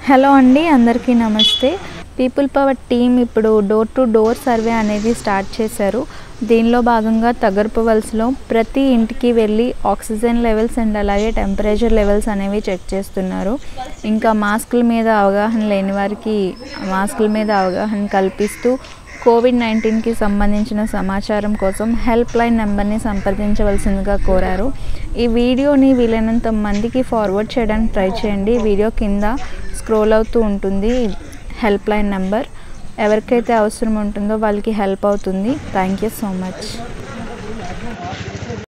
hello అండి అందరికీ నమస్తే పీపుల్ పవర్ టీమ్ ఇప్పుడు డోర్ టు డోర్ సర్వే అనేది స్టార్ట్ చేశారు దీనిలో భాగంగా తగర్పు వలసలో ప్రతి ఇంటికి వెళ్ళి ఆక్సిజన్ లెవెల్స్ అండ్ అలాగే టెంపరేచర్ లెవెల్స్ అనేవి చెక్ చేస్తున్నారు ఇంకా మాస్కుల మీద అవగాహన లేని వారికి మాస్కుల మీద అవగాహన కల్పిస్తూ కోవిడ్ నైన్టీన్కి సంబంధించిన సమాచారం కోసం హెల్ప్ లైన్ నెంబర్ని సంప్రదించవలసిందిగా కోరారు ఈ వీడియోని వీలైనంత మందికి ఫార్వర్డ్ చేయడానికి ట్రై చేయండి వీడియో కింద స్క్రోల్ అవుతూ ఉంటుంది హెల్ప్ లైన్ నెంబర్ ఎవరికైతే అవసరం ఉంటుందో వాళ్ళకి హెల్ప్ అవుతుంది థ్యాంక్ యూ సో మచ్